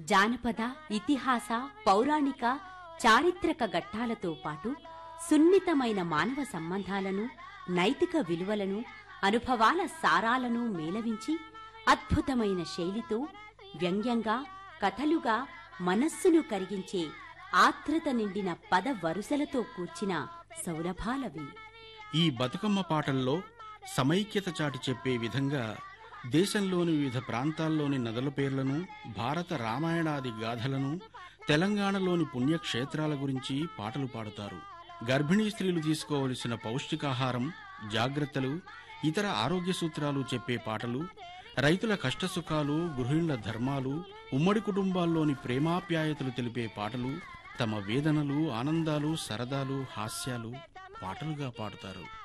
జానపద ఇతిహాస పౌరాణిక చారిత్రక ఘట్టాలతో పాటు సున్నితమైన మానవ సంబంధాలను నైతిక విలువలను అనుభవాల సారాలను మేళవించి అద్భుతమైన శైలితో వ్యంగ్యంగా కథలుగా మనస్సును కరిగించే ఆత్రత నిండిన పద వరుసలతో కూర్చిన సౌరభాలవి ఈ బతుకమ్మ పాటల్లో సమైక్యత చాటి చెప్పే విధంగా దేశంలోని వివిధ ప్రాంతాల్లోని నదుల పేర్లను భారత రామాయణాది గాథలను తెలంగాణలోని పుణ్యక్షేత్రాల గురించి పాటలు పాడుతారు గర్భిణీ స్త్రీలు తీసుకోవలసిన పౌష్టికాహారం జాగ్రత్తలు ఇతర ఆరోగ్య సూత్రాలు చెప్పే పాటలు రైతుల కష్టసుఖాలు గృహిణుల ధర్మాలు ఉమ్మడి కుటుంబాల్లోని ప్రేమాప్యాయతలు తెలిపే పాటలు తమ వేదనలు ఆనందాలు సరదాలు హాస్యాలు పాటలుగా పాడుతారు